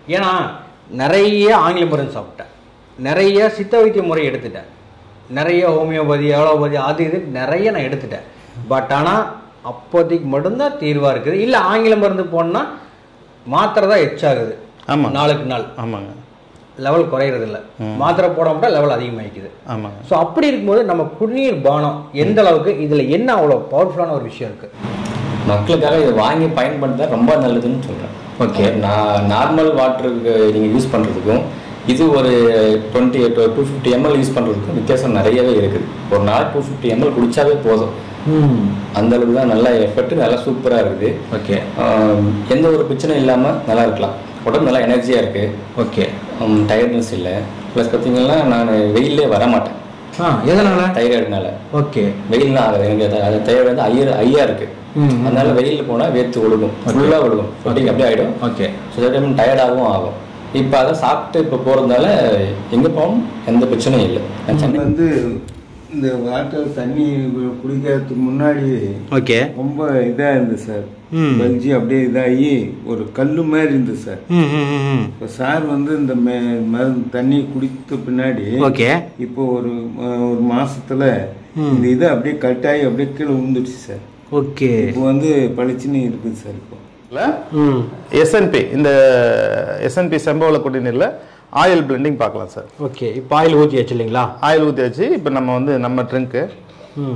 ஏன்னா நிறைய ஆங்கில மருந்து சாப்பிட்டேன் நிறைய சித்த வைத்திய முறை எடுத்துட்டேன் நிறைய ஹோமியோபதி எவலோபதி அது இது நிறைய நான் எடுத்துட்டேன் பட் ஆனால் அப்போதைக்கு மட்டும்தான் தீர்வாக இருக்குது இல்லை ஆங்கில மருந்து போனால் மாத்திரை தான் எச்சாகுது ஆமாம் நாளுக்கு நாள் ஆமாங்க லெவல் குறையிறது இல்லை மாத்திரை போடாமட்டா லெவல் அதிகமாகிக்குது ஆமாங்க ஸோ அப்படி இருக்கும்போது நம்ம குடிநீர் பானம் எந்த அளவுக்கு இதில் என்ன அவ்வளோ பவர்ஃபுல்லான ஒரு விஷயம் இருக்குது மக்களுக்காக இதை வாங்கி பயன்படுத்தா ரொம்ப நல்லதுன்னு சொல்கிறேன் Okay. நான் நார்மல் வாட்டருக்கு நீங்கள் யூஸ் பண்ணுறதுக்கும் இது ஒரு twenty to fifty ML use பண்ணுறதுக்கும் வித்தியாசம் நிறையவே இருக்குது ஒரு நாள் டூ ஃபிஃப்டி எம்எல் குடிச்சாவே போதும் அந்த அளவுக்கு தான் நல்லா எஃபெக்ட் நல்லா சூப்பராக இருக்குது ஓகே ஆம், எந்த ஒரு பிரச்சனையும் இல்லாமல் நல்லா இருக்கலாம் உடம்பு நல்லா எனர்ஜியாக இருக்குது ஓகே டயர்ட்னஸ் இல்லை ப்ளஸ் பார்த்தீங்கன்னா நான் வெயிலே வர மாட்டேன் ஆ எதனால தைராய்டுனால ஓகே வெயில்லாம் ஆகாது எனக்கு அது- அது தைராய்டு வந்து ஐயா ஐயா இருக்கு ம். அதனால வெயிலில் போனால் வேர்த்து ஒழுகும் ஃபுல்லாக ஒழுகும் ஃபட்டிங் அப்படியே ஆகிடும் ஓகே சில டைம் டயர்டாகவும் ஆகும் இப்போ அதை சாப்பிட்டு இப்போ போகிறதுனால எங்கே போகணும் எந்த பிரச்சனையும் இல்லை நான் சென்னை வந்து இந்த வாட்டர் தண்ணி கு- குடிக்கிறதுக்கு முன்னாடி ஓகே ரொம்ப இதாக இருந்தது சார் ம். பல்ஜி அப்படியே இதாகி ஒரு கல்லு மாதிரி இருந்தது சார் ம் ம் ம், ம் இப்போ சார் வந்து இந்த மெ- மருந்து தண்ணி குடித்த பின்னாடி ஓகே இப்போ ஒரு அஹ், ஒரு மாசத்துல இந்த இது அப்படியே கட்டாயி அப்படியே கீழே விழுந்துடுச்சு சார் ஓகே இப்போ வந்து பளிச்சுன்னு இருக்குது சார் இப்போ ம் எஸ்என்பி இந்த எஸ்என்பி செம்பவள குடிநீரில் ஆயில் பிளெண்டிங் பார்க்கலாம் சார் ஓகே இப்போ ஆயில் ஊற்றியாச்சு இல்லைங்களா ஆயில் ஊற்றி வச்சு இப்போ நம்ம வந்து நம்ம ட்ரிங்க்கு ம்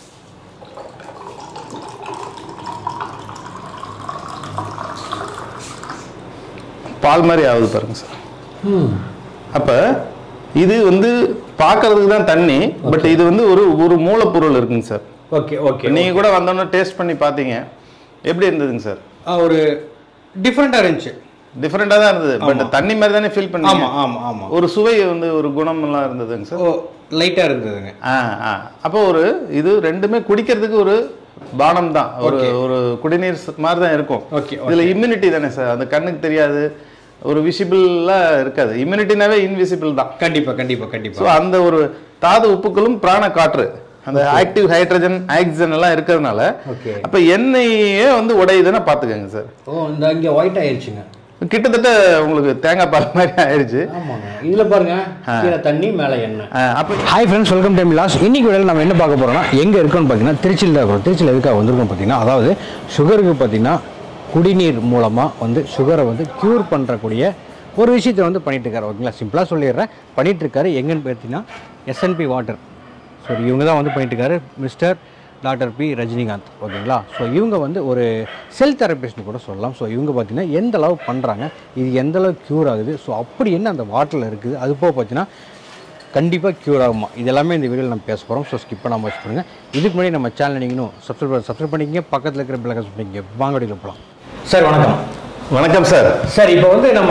பால் மாதிரி ஆகுது பாருங்க சார் ம் அப்போ இது வந்து பார்க்கறதுக்கு தான் தண்ணி பட் இது வந்து ஒரு ஒரு மூலப்பொருள் இருக்குங்க சார் ஓகே ஓகே நீங்கள் கூட வந்தோன்னே டேஸ்ட் பண்ணி பார்த்தீங்க எப்படி இருந்ததுங்க சார் ஒரு டிஃப்ரெண்ட்டாக இருந்துச்சு டிஃப்ரெண்டாக தான் இருந்தது பட் தண்ணி மாதிரி தானே ஃபீல் பண்ணி ஆமாம் ஆமாம் ஆமாம் ஒரு சுவை வந்து ஒரு குணமெல்லாம் இருந்ததுங்க சார் ஓ லைட்டாக இருந்ததுங்க ஆ ஆ அப்போ ஒரு இது ரெண்டுமே குடிக்கிறதுக்கு ஒரு பானம் தான் ஒரு ஒரு குடிநீர் ச- மாதிரி தான் இருக்கும் ஓகே இதுல இம்யூனிட்டி தானே சார் அந்த கண்ணுக்கு தெரியாது ஒரு விசிபிளா இருக்காது இம்யூனிட்டினாவே இன்விசிபிள் தான் கண்டிப்பாக கண்டிப்பாக கண்டிப்பாக ஸோ அந்த ஒரு தாது உப்புக்களும் பிராண காற்று அந்த ஆக்டிவ் ஹைட்ரஜன் ஆக்சிஜன் எல்லாம் இருக்கிறதுனால ஓகே அப்ப எண்ணெயே வந்து உடையுதுன்னா பாத்துக்கோங்க சார் ஓ இந்த இங்கே ஒயிட் ஆயிருச்சுங்க கிட்டத்தட்ட உங்களுக்கு தேங்காய் பால் மாதிரி ஆயிடுச்சு ஆமாங்க இதில் பாருங்க கீழே தண்ணி மேலே எண்ணெய் ஆ, அப்ப hi friends welcome time loss இன்னைக்கு வேலையில் நம்ம என்ன பார்க்க போறோம்னா எங்கே இருக்கோம்னு பார்த்தீங்கன்னா திருச்சியில் தான் இருக்கிறோம் திருச்சியில் எதுக்காக வந்திருக்கோம் பார்த்தீங்கன்னா அதாவது சுகருக்கு பார்த்தீங்கன்னா குடிநீர் மூலமாக வந்து சுகரை வந்து க்யூர் பண்ணுறக்கூடிய ஒரு விஷயத்தை வந்து பண்ணிட்டு இருக்காரு ஓகேங்களா சிம்பிளாக சொல்லிடுறேன் பண்ணிட்டு இருக்காரு எங்கன்னு பார்த்தீங்கன்னா எஸ்என்பி வாட்டர் ஸோ இவங்க தான் வந்து பண்ணிட்டு இருக்காரு மிஸ்டர் டாக்டர் பி ரஜினிகாந்த் ஓகேங்களா ஸோ இவங்க வந்து ஒரு செல் தெரபிஸ்ட்னு கூட சொல்லலாம் ஸோ இவங்க பார்த்தீங்கன்னா எந்த அளவு பண்ணுறாங்க இது எந்த அளவு க்யூர் ஆகுது ஸோ அப்படி என்ன அந்த வாட்டரில் இருக்குது அது போக பார்த்தீங்கன்னா கண்டிப்பாக க்யூர் ஆகுமா இது எல்லாமே இந்த வீடியோவில் நம்ம பேச போகிறோம் ஸோ ஸ்கிப் பண்ணாமல் வச்சு பண்ணுங்க இதுக்கு முன்னாடி நம்ம சேனல் நீங்களும் சப்ஸ்கிரைப் சப்ஸ்கிரைப் பண்ணிக்கங்க பக்கத்தில் இருக்கிற பிள்ளைங்க பண்ணிக்கங்க வாங்க வீடியோவில் போகலாம் சார் வணக்கம் வணக்கம் சார் சார் இப்போ வந்து நம்ம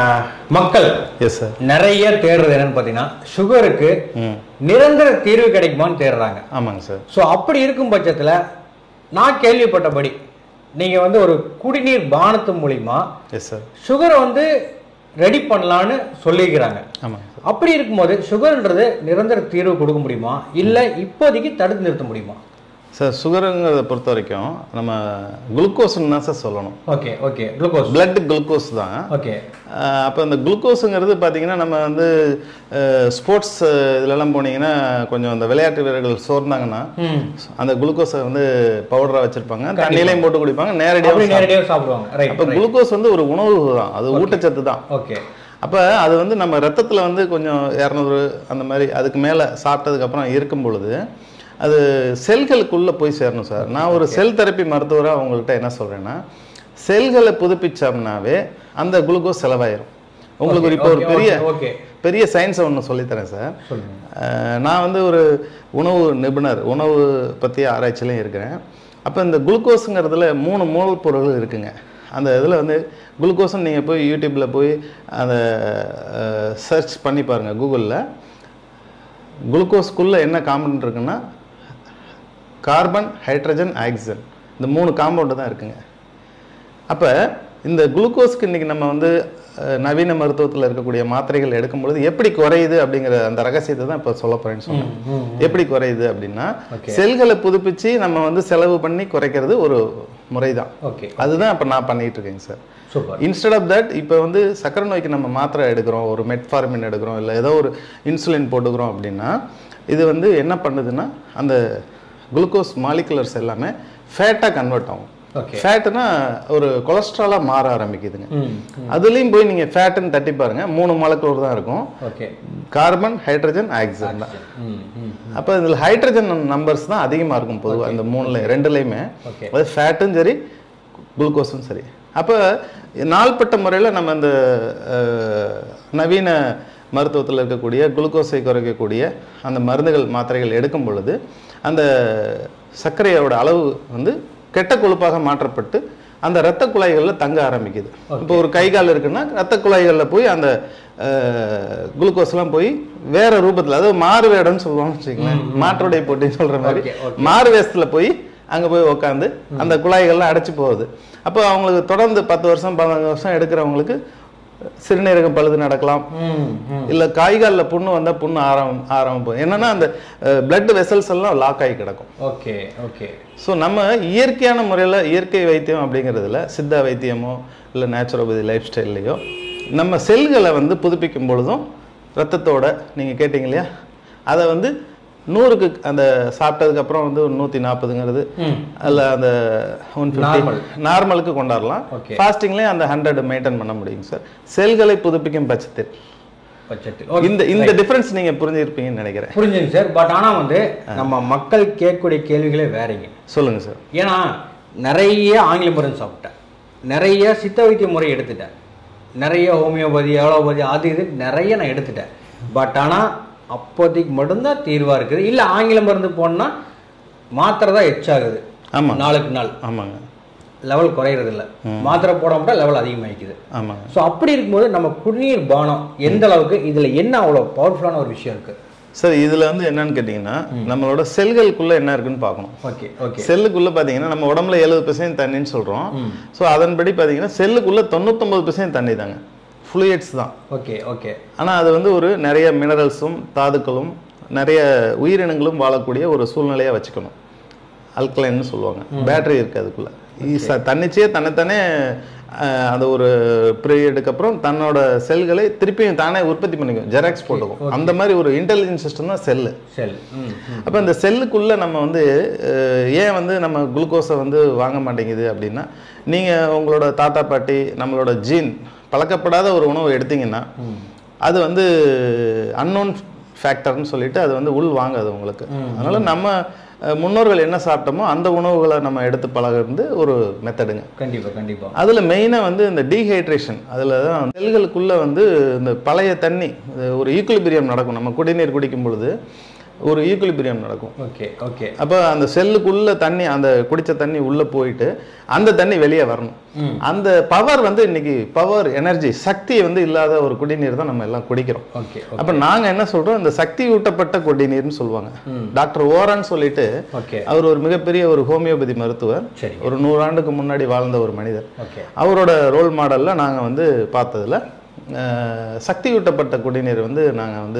மக்கள் எஸ் சார் நிறைய தேடுறது என்னன்னு பார்த்தீங்கன்னா சுகருக்கு ம் நிரந்தர தீர்வு கிடைக்குமான்னு தேடுறாங்க ஆமாங்க சார் ஸோ அப்படி இருக்கும் பட்சத்தில் நான் கேள்விப்பட்டபடி நீங்கள் வந்து ஒரு குடிநீர் பானத்து மூலிமா எஸ் சார் சுகரை வந்து ரெடி பண்ணலான்னு சொல்லிக்கிறாங்க ஆமாங்க சார் அப்படி இருக்கும்போது சுகர்ன்றது நிரந்தர தீர்வு கொடுக்க முடியுமா இல்லை இப்போதைக்கு தடுத்து நிறுத்த முடியுமா சார் சுகருங்கிறத பொறுத்த வரைக்கும் நம்ம குளுக்கோஸ்ன்னு தான் சார் சொல்லணும் okay okay glucose blood glucose தான் ஓகே அப்போ அந்த குளுக்கோஸுங்கிறது பார்த்தீங்கன்னா நம்ம வந்து ஸ்போர்ட்ஸ் இதுலலாம் போனீங்கன்னா கொஞ்சம் அந்த விளையாட்டு வீரர்கள் சோர்ந்தாங்கன்னா ம் அந்த குளுக்கோஸை வந்து பவுடராக வச்சுருப்பாங்க தண்ணியிலையும் போட்டு குடிப்பாங்க அப்படி நேரடியாக நேரடியாக சாப்பிடுவாங்க அப்போ ரைட் குளுக்கோஸ் வந்து ஒரு உணவு தான் அது ஊட்டச்சத்து தான் ஓகே அப்போ அது வந்து நம்ம ரத்தத்தில் வந்து கொஞ்சம் இரநூறு அந்த மாதிரி அதுக்கு மேலே சாப்பிட்டதுக்கப்புறம் இருக்கும் பொழுது அது செல்களுக்குள்ளே போய் சேரணும் சார் நான் ஒரு செல் தெரப்பி மருத்துவராக உங்கள்கிட்ட என்ன சொல்கிறேன்னா செல்களை புதுப்பிச்சோம்னாவே அந்த குளுக்கோஸ் செலவாயிரும் உங்களுக்கு ஒரு இப்போ ஒரு Okay, பெரிய okay, okay. பெரிய சயின்ஸை ஒன்று சொல்லித்தரேன் சார் சொல்லுங்க அஹ் நான் வந்து ஒரு உணவு நிபுணர் உணவு பற்றிய ஆராய்ச்சியிலையும் இருக்கிறேன் அப்போ இந்த குளுக்கோஸுங்கிறதுல மூணு மூலப்பொருள்கள் இருக்குங்க அந்த இதில் வந்து குளுக்கோஸ்னு நீங்கள் போய் யூடியூப்பில் போய் அந்த சர்ச் பண்ணி பாருங்கள் கூகுளில் குளுக்கோஸ்க்குள்ளே என்ன காம்பவுண்ட் இருக்குன்னா கார்பன் ஹைட்ரஜன் ஆக்சிஜன் இந்த மூணு காம்பவுண்டு தான் இருக்குங்க அப்போ இந்த குளுக்கோஸ்க்கு இன்னைக்கு நம்ம வந்து அஹ், நவீன மருத்துவத்தில் இருக்கக்கூடிய மாத்திரைகள் எடுக்கும் பொழுது எப்படி குறையுது அப்படிங்கிற அந்த ரகசியத்தை தான் இப்போ சொல்ல போறேன்னு சொன்னேன் எப்படி குறையுது அப்படின்னா செல்களை புதுப்பிச்சு நம்ம வந்து செலவு பண்ணி குறைக்கிறது ஒரு முறை தான் ஓகே அதுதான் இப்போ நான் பண்ணிட்டு இருக்கேங்க sir super instead of that இப்போ வந்து சக்கரை நோய்க்கு நம்ம மாத்திரை எடுக்கிறோம் ஒரு மெட்ஃபார்மின் எடுக்கிறோம் இல்லை ஏதோ ஒரு இன்சுலின் போட்டுக்கிறோம் அப்படின்னா இது வந்து என்ன பண்ணுதுன்னா அந்த குளுக்கோஸ் மாலிகுலர்ஸ் எல்லாமே ஃபேட்டாக கன்வெர்ட் ஆகும் ஓகே ஃபேட்டுனா ஒரு கொலஸ்ட்ராலாக மாற ஆரம்பிக்குதுங்க ம் அதுலேயும் போய் நீங்கள் ஃபேட்டுன்னு தட்டி பாருங்க மூணு மாலிகுலர் தான் இருக்கும் ஓகே கார்பன் ஹைட்ரஜன் ஆக்சிஜன் தான் ம் ம் அப்போ இதில் ஹைட்ரஜன் நம்பர்ஸ் தான் அதிகமாக இருக்கும் பொதுவாக இந்த மூணுல ரெண்டுலேயுமே ஓகே அது ஃபேட்டும் சரி குளுக்கோஸும் சரி அப்போ நாள்பட்ட முறையில் நம்ம இந்த அஹ், நவீன மருத்துவத்தில் இருக்கக்கூடிய குளுக்கோஸை குறைக்கக்கூடிய அந்த மருந்துகள் மாத்திரைகள் எடுக்கும் பொழுது அந்த சர்க்கரையோட அளவு வந்து கெட்ட கொழுப்பாக மாற்றப்பட்டு அந்த இரத்த குழாய்களில் தங்க ஆரம்பிக்குது இப்போ ஒரு கை கால் இருக்குன்னா இரத்த குழாய்களில் போய் அந்த குளுக்கோஸ்லாம் போய் வேற ரூபத்தில் அதாவது மாறு வேடம்னு சொல்லுவாங்கன்னு வச்சுக்கங்களேன் மாற்றுடை போட்டின்னு சொல்ற மாதிரி Okay, மாறு வேஷத்துல போய் அங்க போய் உட்காந்து அந்த குழாய்கள்லாம் அடைச்சு போகுது அப்போ அவங்களுக்கு தொடர்ந்து பத்து வருஷம் பதினஞ்சு வருஷம் எடுக்கிறவங்களுக்கு சிறுநீரகம் பழுது நடக்கலாம் ம் ம் இல்ல காய்காலில் புண்ணு வந்தா புண்ணு ஆரம் ஆரம்பிப்போம் என்னன்னா அந்த பிளட் வெசல்ஸ் எல்லாம் லாக் ஆகி கிடக்கும் ஓகே ஓகே ஸோ நம்ம இயற்கையான முறையில் இயற்கை வைத்தியம் அப்படிங்கிறதுல சித்தா வைத்தியமோ இல்லை நேச்சுரோபதி லைஃப் ஸ்டைல்லையோ நம்ம செல்களை வந்து புதுப்பிக்கும் பொழுதும் ரத்தத்தோட நீங்கள் கேட்டிங்க இல்லையா அதை வந்து நூறுக்கு அந்த சாப்பிட்டதுக்கு அப்புறம் வந்து ஒரு நூற்றி நாற்பதுங்கிறது ம் அதில் அந்த ஒன் Normal. நார்மலுக்கு கொண்டாடலாம் Okay. ஃபாஸ்டிங்லேயே அந்த ஹண்ட்ரட் மெயின்டைன் பண்ண முடியுங்க சார் செல்களை புதுப்பிக்கும் பட்சத்தில் பட்சத்தில் இந்த இந்த டிஃபரன்ஸ் நீங்கள் புரிஞ்சிருப்பீங்கன்னு நினைக்கிறேன் புரிஞ்சுங்க சார் பட் ஆனா வந்து நம்ம மக்கள் கேட்கக்கூடிய கேள்விகளே வேறீங்க சொல்லுங்கள் சார் ஏன்னா நிறைய ஆங்கில மருந்து சாப்பிட்டேன் நிறைய சித்த வைத்திய முறை எடுத்துட்டேன் நிறைய ஹோமியோபதி அலோபதி அது இது நிறைய நான் எடுத்துட்டேன் பட் ஆனால் அப்போதைக்கு மட்டும்தான் தீர்வாக இருக்குது இல்லை ஆங்கில மருந்து போனா மாத்திரை தான் எச்சாகுது ஆமாம் நாளுக்கு நாள் ஆமாங்க லெவல் குறையிறது இல்ல மாத்திரை போட மட்டும் லெவல் அதிகமாகிக்குது ஆமாங்க ஸோ அப்படி இருக்கும்போது நம்ம குடிநீர் பானம் எந்த அளவுக்கு இதுல என்ன அவ்வளோ பவர்ஃபுல்லான ஒரு விஷயம் இருக்கு சார் இதுல வந்து என்னன்னு கேட்டிங்கன்னா நம்மளோட செல்களுக்குள்ள என்ன இருக்குன்னு பார்க்கணும் ஓகே ஓகே செல்லுக்குள்ள பாத்தீங்கன்னா நம்ம உடம்புல எழுபது பெர்சன்ட் தண்ணின்னு சொல்றோம் ஸோ அதன்படி பாத்தீங்கன்னா செல்லுக்குள்ள தொண்ணூத்தொன்பது பெர்சன்ட் தண்ணி தாங்க ஃப்ளூயிட்ஸ் தான் ஓகே ஓகே ஆனா அது வந்து ஒரு நிறைய மினரல்ஸும் தாதுக்களும் நிறைய உயிரினங்களும் வாழக்கூடிய ஒரு சூழ்நிலையா வச்சுக்கணும் அல்கலைன்னு சொல்லுவாங்க பேட்டரி இருக்கு அதுக்குள்ள ஈஸா தன்னிச்சையே தன்னைத்தானே அஹ், அந்த ஒரு பீரியடுக்கு அப்புறம் தன்னோட செல்களை திருப்பியும் தானே உற்பத்தி பண்ணிக்கும் ஜெராக்ஸ் போட்டுக்கும் அந்த மாதிரி ஒரு இன்டெலிஜென்ஸ் சிஸ்டம் தான் செல்லு செல் ம் ம். அப்போ இந்த செல்லுக்குள்ளே நம்ம வந்து அஹ், ஏன் வந்து நம்ம குளுக்கோஸை வந்து வாங்க மாட்டேங்குது அப்படின்னா நீங்கள் உங்களோட தாத்தா பாட்டி நம்மளோட ஜீன் பழக்கப்படாத ஒரு உணவு எடுத்தீங்கன்னா அது வந்து அன்னோன் ஃபேக்டர்னு சொல்லிட்டு அது வந்து உள் வாங்காது உங்களுக்கு அதனால நம்ம அஹ், முன்னோர்கள் என்ன சாப்பிட்டோமோ அந்த உணவுகளை நம்ம எடுத்து பழகிறது ஒரு மெத்தடுங்க கண்டிப்பா கண்டிப்பா அதில் மெயினாக வந்து இந்த டீஹைட்ரேஷன் அதில் தான் செல்களுக்குள்ளே வந்து இந்த பழைய தண்ணி இது ஒரு ஈக்குலிபிரியம் நடக்கும் நம்ம குடிநீர் குடிக்கும் பொழுது ஒரு ஈக்குலிபிரியம் நடக்கும் ஓகே ஓகே அப்போ அந்த செல்லுக்குள்ள தண்ணி அந்த குடிச்ச தண்ணி உள்ள போயிட்டு அந்த தண்ணி வெளியே வரணும் அந்த பவர் வந்து இன்னைக்கு பவர் எனர்ஜி சக்தி வந்து இல்லாத ஒரு குடிநீர் தான் நம்ம எல்லாம் குடிக்கிறோம் ஓகே அப்ப நாங்க என்ன சொல்றோம் இந்த சக்தி ஊட்டப்பட்ட குடிநீர்னு சொல்லுவாங்க டாக்டர் ஓரான்னு சொல்லிட்டு ஓகே அவர் ஒரு மிகப்பெரிய ஒரு ஹோமியோபதி மருத்துவர் சரி ஒரு நூறாண்டுக்கு முன்னாடி வாழ்ந்த ஒரு மனிதர் ஓகே அவரோட ரோல் மாடல்ல நாங்க வந்து பார்த்ததுல அஹ், சக்தி ஊட்டப்பட்ட குடிநீர் வந்து நாங்க வந்து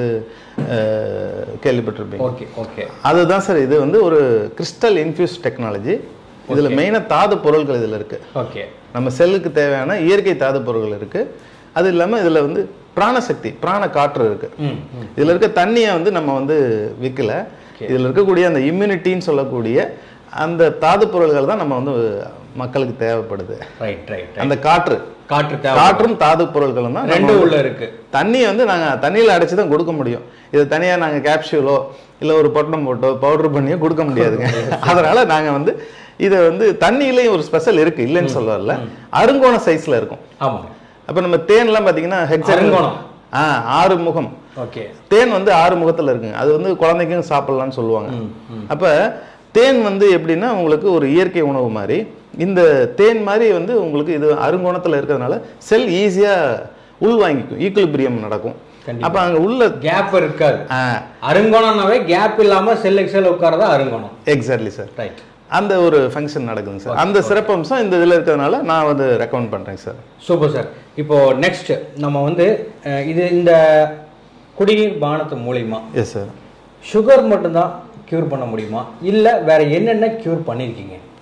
அஹ், கேள்விப்பட்டிருப்பீங்க ஓகே ஓகே அதுதான் சார் இது வந்து ஒரு கிறிஸ்டல் இன்ஃபியூஸ் டெக்னாலஜி இதுல மெயினா தாது பொருட்கள் இதுல இருக்கு ஓகே நம்ம செல்லுக்கு தேவையான இயற்கை தாது பொருட்கள் இருக்கு அது இல்லாம இதுல வந்து பிராணசக்தி பிராண காற்று இருக்கு ம் ம். இதுல இருக்க தண்ணியை வந்து நம்ம வந்து விற்கல இதுல இருக்கக்கூடிய அந்த இம்யூனிட்டின்னு சொல்லக்கூடிய அந்த தாது பொருள்கள் தான் நம்ம வந்து மக்களுக்கு தேவைப்படுது ரைட் ரைட் அந்த காற்று காற்று தேவை காற்றும் தாது பொருட்களும் தான் நம்ம ரெண்டும் உள்ள இருக்கு தண்ணியை வந்து நாங்க தண்ணியில அடைச்சு தான் கொடுக்க முடியும் இது தனியா நாங்க கேப்சூலோ இல்ல ஒரு பொட்டணம் போட்டோ பவுடர் பண்ணியோ கொடுக்க முடியாதுங்க அதனால நாங்க வந்து இதை வந்து தண்ணியிலையும் ஒரு ஸ்பெஷல் இருக்கு இல்லைன்னு சொல்ல வரல அருங்கோண சைஸ்ல இருக்கும் ஆமாங்க அப்ப நம்ம தேன்லாம் பாத்தீங்கன்னா ஹெக்ஸாகன் அருங்கோணம். ஆ ஆறு முகம் ஓகே தேன் வந்து ஆறு முகத்துல இருக்குங்க அது வந்து குழந்தைக்கும் சாப்பிடலாம்னு சொல்லுவாங்க அப்ப தேன் வந்து எப்படின்னா உங்களுக்கு ஒரு இயற்கை உணவு மாதிரி இந்த தேன் மாதிரி வந்து உங்களுக்கு இது அருங்கோணத்துல இருக்கிறதுனால செல் ஈஸியா உள்வாங்கிக்கும் ஈக்குலிபிரியம் நடக்கும் அப்ப அங்க உள்ள கேப் இருக்காது அருங்கோணம்னாவே கேப் இல்லாம செல் எக்ஸல் உட்காரதா அருங்கோணம் எக்ஸாக்ட்லி சார் ரைட் அந்த ஒரு ஃபங்க்ஷன் நடக்குதுங்க சார் அந்த சிறப்பம்சம் இந்த இதுல இருக்கிறதுனால நான் வந்து ரெக்கமெண்ட் பண்றேன் சார் சூப்பர் சார் இப்போ நெக்ஸ்ட் நம்ம வந்து அஹ், இது இந்த குடிநீர் பானத்து மூலியமா எஸ் சார் சுகர் மட்டும்தான் க்யூர் பண்ண முடியுமா இல்ல வேற என்னென்ன க்யூர் பண்ணிருக்கீங்க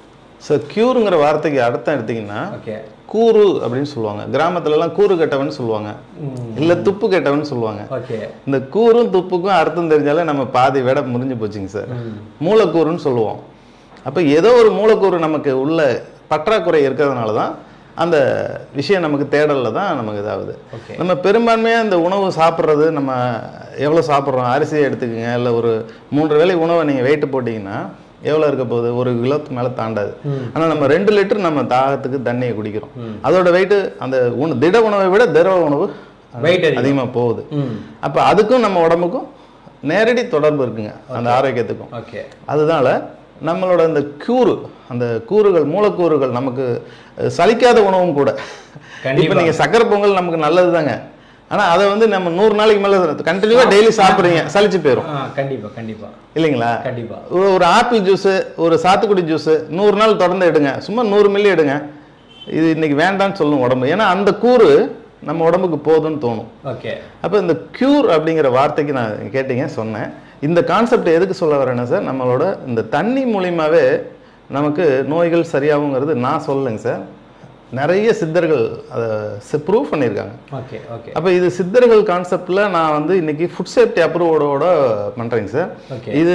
ஸோ க்யூருங்கிற வார்த்தைக்கு அர்த்தம் எடுத்தீங்கன்னா ஓகே கூறு அப்படின்னு சொல்லுவாங்க கிராமத்துல எல்லாம் கூறு கெட்டவன் சொல்லுவாங்க இல்ல துப்பு கெட்டவன் சொல்லுவாங்க ஓகே இந்த கூறும் துப்புக்கும் அர்த்தம் தெரிஞ்சாலே நம்ம பாதி விட முடிஞ்சு போச்சுங்க சார் மூலக்கூறுன்னு சொல்லுவோம் அப்போ ஏதோ ஒரு மூலக்கூறு நமக்கு உள்ள பற்றாக்குறை இருக்கிறதுனால தான் அந்த விஷயம் நமக்கு தேடல்ல தான் நமக்கு இதாகுது Okay. நம்ம பெரும்பான்மையாக இந்த உணவு சாப்பிட்றது நம்ம எவ்வளோ சாப்பிட்றோம் அரிசியை எடுத்துக்கோங்க இல்லை ஒரு மூன்று வேளை உணவை நீங்கள் வெயிட் போட்டிங்கன்னா எவ்வளோ இருக்க போகுது ஒரு கிலோத்துக்கு மேலே தாண்டாது ஆனால் நம்ம ரெண்டு லிட்டர் நம்ம தாகத்துக்கு தண்ணியை குடிக்கிறோம் அதோட வெயிட் அந்த உணவு திட உணவை விட திரவ உணவு Weight அதிகம். அதிகமாக போகுது ம் அப்போ அதுக்கும் நம்ம உடம்புக்கும் நேரடி தொடர்பு இருக்குங்க அந்த ஆரோக்கியத்துக்கும் ஓகே அதனால நம்மளோட இந்த கூறு அந்த கூறுகள் மூலக்கூறுகள் நமக்கு அஹ், சலிக்காத உணவும் கூட கண்டிப்பா. இப்போ நீங்கள் சக்கரை பொங்கல் நமக்கு நல்லது தாங்க ஆனால் அதை வந்து நம்ம நூறு நாளைக்கு மேலே கண்டினியூவாக டெய்லி சாப்பிட்றீங்க சலிச்சு போயிடும் ஆ கண்டிப்பா கண்டிப்பா இல்லைங்களா கண்டிப்பா ஒரு ஒரு ஆப்பிள் ஜூஸு ஒரு சாத்துக்குடி ஜூஸு நூறு நாள் தொடர்ந்து எடுங்க சும்மா நூறு மில்லி எடுங்க இது இன்னைக்கு வேண்டாம்னு சொல்லும் உடம்பு ஏன்னா அந்த கூறு நம்ம உடம்புக்கு போதும்னு தோணும் ஓகே அப்போ இந்த க்யூர் அப்படிங்கிற வார்த்தைக்கு நான் கேட்டீங்க சொன்னேன் இந்த கான்செப்ட் எதுக்கு சொல்ல வரேன்னா சார் நம்மளோட இந்த தண்ணி மூலியமாவே நமக்கு நோய்கள் சரியாகுங்கிறது நான் சொல்லலைங்க சார் நிறைய சித்தர்கள் அதை ப்ரூவ் பண்ணியிருக்காங்க ஓகே ஓகே அப்போ இது சித்தர்கள் கான்செப்டில் நான் வந்து இன்னைக்கு ஃபுட் சேஃப்டி அப்ரூவோட பண்ணுறேங்க சார் Okay. இது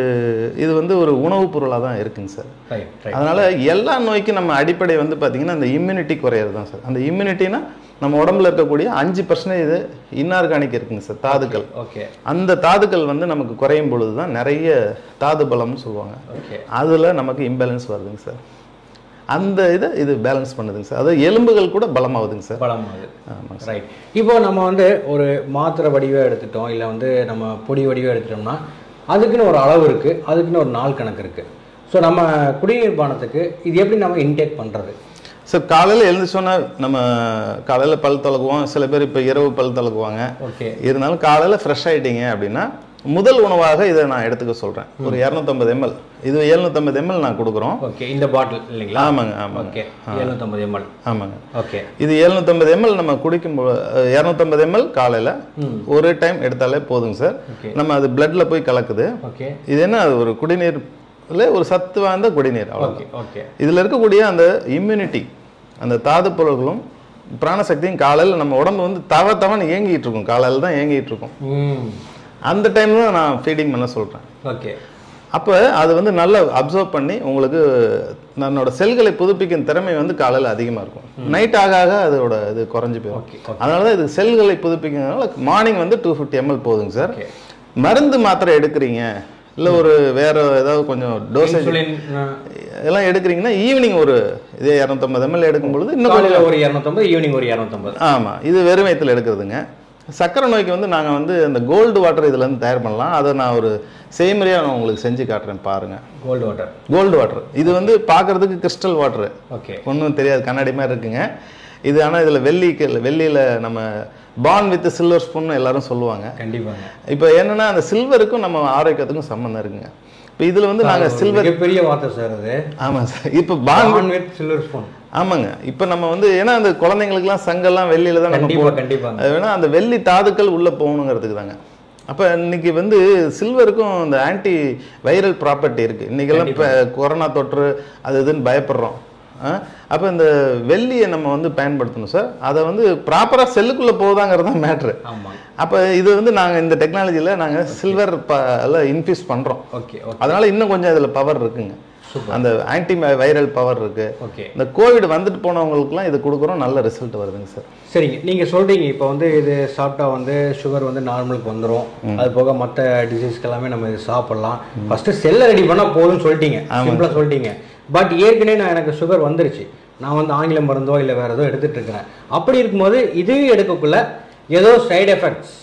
இது வந்து ஒரு உணவுப் பொருளாக தான் இருக்குங்க சார் ரைட் ரைட் அதனால எல்லா நோய்க்கும் நம்ம அடிப்படை வந்து பார்த்தீங்கன்னா அந்த இம்யூனிட்டி குறையிறது தான் சார் அந்த இம்யூனிட்டினா நம்ம உடம்புல இருக்கக்கூடிய அஞ்சு பர்சன்டேஜ் இன்ஆர்கானிக் இருக்குங்க சார் தாதுக்கள் ஓகே அந்த தாதுக்கள் வந்து நமக்கு குறையும் பொழுது தான் நிறைய தாது பலம்னு சொல்லுவாங்க ஓகே அதில் நமக்கு இம்பேலன்ஸ் வருதுங்க சார் அந்த இதை இது பேலன்ஸ் பண்ணுதுங்க சார் அது எலும்புகள் கூட பலமாகுதுங்க சார் பழமாகுது ஆமாங்க ரைட் இப்போ நம்ம வந்து ஒரு மாத்திரை வடிவம் எடுத்துட்டோம் இல்லை வந்து நம்ம பொடி வடிவம் எடுத்துட்டோம்னா அதுக்குன்னு ஒரு அளவு இருக்குது அதுக்குன்னு ஒரு நாள் கணக்கு இருக்குது ஸோ நம்ம குடிநீர் பானத்துக்கு இது எப்படி நம்ம இன்டேக் பண்ணுறது சார் காலையில் எழுந்துச்சோன்னா நம்ம காலையில் பல் தொலக்குவோம் சில பேர் இப்போ இரவு பல் தொலக்குவாங்க ஓகே இருந்தாலும் காலையில் ஃப்ரெஷ் ஆயிட்டீங்க அப்படின்னா முதல் உணவாக இதை நான் எடுத்துக்க சொல்கிறேன் ஒரு இரநூத்தம்பது எம்எல் இது எழுநூத்தம்பது எம்எல் நான் கொடுக்குறோம் ஓகே இந்த பாட்டில் இல்லைங்களா ஆமாங்க ஆமாங்க ஓகே எழுநூத்தம்பது எம்எல் ஆமாங்க ஓகே இது எழுநூத்தம்பது எம்எல் நம்ம குடிக்கும் இரநூத்தம்பது எம்எல் காலையில் ஒரு டைம் எடுத்தாலே போதுங்க சார் Okay. நம்ம அது பிளட்ல போய் கலக்குது ஓகே இது என்ன அது ஒரு குடிநீர்ல ஒரு சத்து வாய்ந்த குடிநீர் அவ்வளோ ஓகே ஓகே இதில் இருக்கக்கூடிய அந்த இம்யூனிட்டி அந்த தாது பொருள்களும் பிராணசக்தியும் காலையில் நம்ம உடம்பு வந்து தவ தவன்னு இயங்கிட்டு இருக்கும் காலையில் தான் இயங்கிட்டு இருக்கும் ம் அந்த டைம் தான் நான் ஃபீடிங் பண்ண சொல்கிறேன் ஓகே அப்போ அது வந்து நல்லா அப்சர்வ் பண்ணி உங்களுக்கு தன்னோட செல்களை புதுப்பிக்கும் திறமை வந்து காலையில் அதிகமாக இருக்கும் நைட் ஆக ஆக அதோட இது குறைஞ்சு போயிடும் ஓகே ஓகே அதனால தான் இது செல்களை புதுப்பிக்கிறதுனால மார்னிங் வந்து டூ ஃபிஃப்டி எம்எல் போதுங்க சார் ஓகே மருந்து மாத்திரை எடுக்கிறீங்க இல்லை ஒரு வேற ஏதாவது கொஞ்சம் டோசேஜ் இன்சுலின் எல்லாம் எடுக்கிறீங்கன்னா ஈவினிங் ஒரு இதே இரநூத்தம்பது எம்எல் எடுக்கும் பொழுது இன்னும் கொஞ்சம் காலையில் ஒரு இரநூத்தம்பது ஈவினிங் ஒரு இரநூத்தம்பது ஆமாம் இது வெறும் வயித்துல எடுக்கிறதுங்க சக்கரை நோய்க்கு வந்து நாங்கள் வந்து அந்த கோல்டு வாட்டர் இதுலேருந்து தயார் பண்ணலாம் அதை நான் ஒரு செய்முறையாக நான் உங்களுக்கு செஞ்சு காட்டுறேன் பாருங்க கோல்டு வாட்டர் கோல்டு வாட்டர் இது வந்து பார்க்கறதுக்கு கிறிஸ்டல் வாட்டர் ஓகே ஒன்றும் தெரியாது கண்ணாடி மாதிரி இருக்குங்க இது ஆனால் இதில் வெள்ளிக்கு வெள்ளியில் நம்ம பான் வித் சில்வர் ஸ்பூன் எல்லாரும் சொல்லுவாங்க கண்டிப்பாங்க இப்போ என்னன்னா அந்த சில்வருக்கும் நம்ம ஆரோக்கியத்துக்கும் சம்மந்தம் இருக்குங்க இப்போ இதில் வந்து நாங்கள் ஒரு சில்வர் மிகப்பெரிய வார்த்தை சார் அது ஆமாம் சார் இப்போ born born with silver spoon ஆமாங்க இப்போ நம்ம வந்து ஏன்னா அந்த குழந்தைங்களுக்குலாம் சங்கெல்லாம் வெள்ளியில தான் நம்ம கண்டிப்பா போடுறோம். கண்டிப்பாங்க அது வேணா அந்த வெள்ளி தாதுக்கள் உள்ள போகணுங்கிறதுக்கு தாங்க அப்போ இன்னைக்கு வந்து சில்வருக்கும் இந்த ஆன்டி வைரல் ப்ராப்பர்ட்டி இருக்கு இன்னைக்கெல்லாம் இப்போ கொரோனா தொற்று அது இதுன்னு பயப்படுறோம் அப்போ இந்த வெள்ளியை நம்ம வந்து பயன்படுத்தணும் சார் அதை வந்து ப்ராப்பராக செல்லுக்குள்ளே போகுதாங்கிறது தான் மேட்ரு ஆமாங்க அப்போ இது வந்து நாங்கள் இந்த டெக்னாலஜியில் நாங்கள் சில்வர் இன்ஃபியூஸ் பண்ணுறோம் ஓகே ஓகே அதனால இன்னும் கொஞ்சம் இதில் பவர் இருக்குங்க அந்த ஆன்டி வைரல் பவர் இருக்கு ஓகே இந்த கோவிட் வந்துட்டு போனவங்களுக்குலாம் இது கொடுக்குறோம் நல்ல ரிசல்ட் வருதுங்க சார் சரிங்க நீங்க சொல்றீங்க இப்போ வந்து இது சாப்பிட்டா வந்து சுகர் வந்து நார்மலுக்கு வந்துரும் அது போக மற்ற டிசீஸ்க்கு எல்லாமே நம்ம இது சாப்பிடலாம் ஃபர்ஸ்ட் செல்லை ரெடி பண்ணா போதும்னு சொல்லிட்டீங்க சிம்பிளா சொல்லிட்டீங்க பட் ஏற்கனவே நான் எனக்கு சுகர் வந்துருச்சு நான் வந்து ஆங்கில மருந்தோ இல்லை வேற ஏதோ எடுத்துட்டு இருக்கிறேன் அப்படி இருக்கும்போது இது எடுக்கக்குள்ள ஏதோ சைடு எஃபெக்ட்ஸ்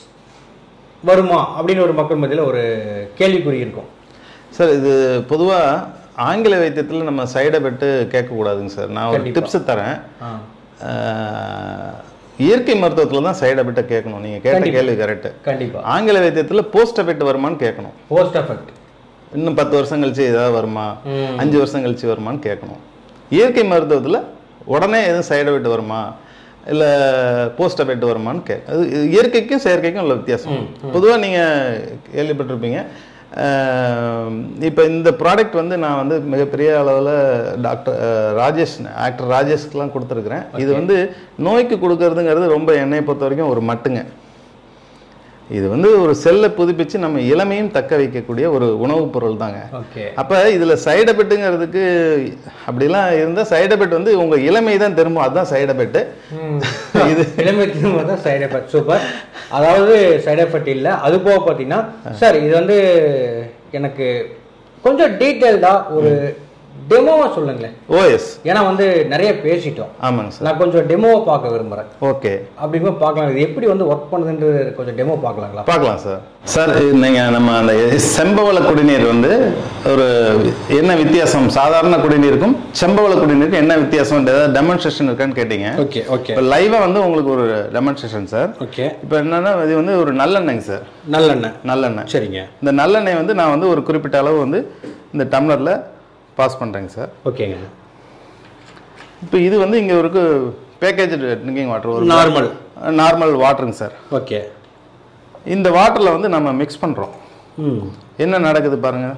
வருமா அப்படின்னு ஒரு மக்கள் மத்தியில் ஒரு கேள்விக்குறி இருக்கும் சார் இது பொதுவாக ஆங்கில வைத்தியத்தில் நம்ம சைடு எஃபெக்ட் கேட்கக்கூடாதுங்க சார் நான் ஒரு கண்டிப்பா. டிப்ஸ் தரேன் ஆ அஹ், இயற்கை மருத்துவத்தில் தான் சைடு எஃபெக்ட்டை கேட்கணும் நீங்கள் கேட்ட கண்டிப்பா. கேள்வி கரெக்ட் கண்டிப்பா ஆங்கில வைத்தியத்தில் போஸ்ட் எஃபெக்ட் வருமான்னு கேட்கணும் போஸ்ட் எஃபெக்ட் இன்னும் பத்து வருஷம் கழிச்சு ஏதாவது வருமா ம். அஞ்சு வருஷம் கழிச்சு வருமான்னு கேட்கணும் இயற்கை மருத்துவத்தில் உடனே எதுவும் சைடு எஃபெக்ட் வருமா இல்லை போஸ்ட் எஃபெக்ட் வருமான்னு கே அது இது இயற்கைக்கும் செயற்கைக்கும் உள்ள வித்தியாசம் பொதுவாக நீங்கள் கேள்விப்பட்டிருப்பீங்க இப்போ இந்த ப்ராடக்ட் வந்து நான் வந்து மிகப்பெரிய அளவில் டாக்டர் அஹ், ராஜேஷ் ஆக்டர் ராஜேஷ்க்குலாம் கொடுத்துருக்குறேன் இது வந்து நோய்க்கு கொடுக்கறதுங்கிறது ரொம்ப என்னை பொறுத்த வரைக்கும் ஒரு மட்டுங்க இது வந்து ஒரு செல்லை புதுப்பிச்சு நம்ம இளமையும் தக்க வைக்கக்கூடிய ஒரு உணவுப் பொருள் தாங்க ஓகே அப்போ இதில் சைடு எஃபெக்ட்டுங்கிறதுக்கு அப்படிலாம் இருந்தால் சைடு எஃபெக்ட் வந்து உங்கள் இளமை தான் திரும்பும் அதுதான் சைடு எஃபெக்ட் இது இளமைக்கு தான் சைடு எஃபெக்ட் சூப்பர் அதாவது சைடு எஃபெக்ட் இல்லை அது போக பார்த்தீங்கன்னா சார் இது வந்து எனக்கு கொஞ்சம் டீட்டெயில்டாக ஒரு டெமோவா சொல்லுங்களேன் ஓஎஸ் ஏன்னா வந்து நிறைய பேசிட்டோம் ஆமாங்க சார் நான் கொஞ்சம் டெமோவை பார்க்க விரும்புகிறேன் ஓகே அப்படிங்கும்போது பார்க்கலாம் இது எப்படி வந்து ஒர்க் பண்ணுதுன்றது கொஞ்சம் டெமோ பார்க்கலாங்களா பார்க்கலாம் சார் சார் நீங்கள் நம்ம அந்த செம்பவள குடிநீர் வந்து ஒரு என்ன வித்தியாசம் சாதாரண குடிநீருக்கும் செம்பவள குடிநீருக்கும் என்ன வித்தியாசம் ஏதாவது டெமான்ஸ்ட்ரேஷன் இருக்கான்னு கேட்டீங்க ஓகே ஓகே இப்போ லைவாக வந்து உங்களுக்கு ஒரு டெமான்ஸ்ட்ரேஷன் சார் ஓகே இப்போ என்னன்னா இது வந்து ஒரு நல்லெண்ணெய்ங்க சார் நல்லெண்ணெய் நல்லெண்ணெய் சரிங்க இந்த நல்லெண்ணெய் வந்து நான் வந்து ஒரு குறிப்பிட்ட அளவு வந்து இந்த டம்ளரில் பாஸ் பண்ணுறேங்க சார் ஓகேங்க இப்போ இது வந்து இங்கே ஒரு பேக்கேஜ் ட்ரிங்கிங் வாட்டர் ஒரு நார்மல் நார்மல் வாட்டருங்க சார் ஓகே இந்த வாட்டரில் வந்து நம்ம மிக்ஸ் பண்ணுறோம் ம் என்ன நடக்குது பாருங்க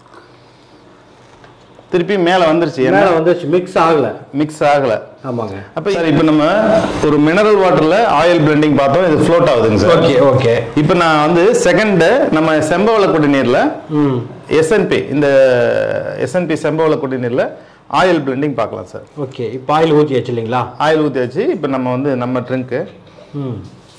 திருப்பி மேலே வந்துருச்சு என்ன மேலே வந்து மிக்ஸ் ஆகலை மிக்ஸ் ஆகலை ஆமாங்க அப்போ சார் இப்போ நம்ம ஒரு மினரல் வாட்டரில் ஆயில் பிளெண்டிங் பார்த்தோம் இது ஃப்ளோட் ஆகுதுங்க சார் ஓகே ஓகே இப்போ நான் வந்து செகண்டு நம்ம செம்பவள குடிநீரில் ம் எஸ்என்பி இந்த எஸ்என்பி செம்பவள குடிநீரில் ஆயில் பிளெண்டிங் பார்க்கலாம் சார் ஓகே இப்போ ஆயில் ஊற்றி வச்சு இல்லைங்களா ஆயில் ஊற்றி வச்சு இப்போ நம்ம வந்து நம்ம ட்ரிங்க்கு ம்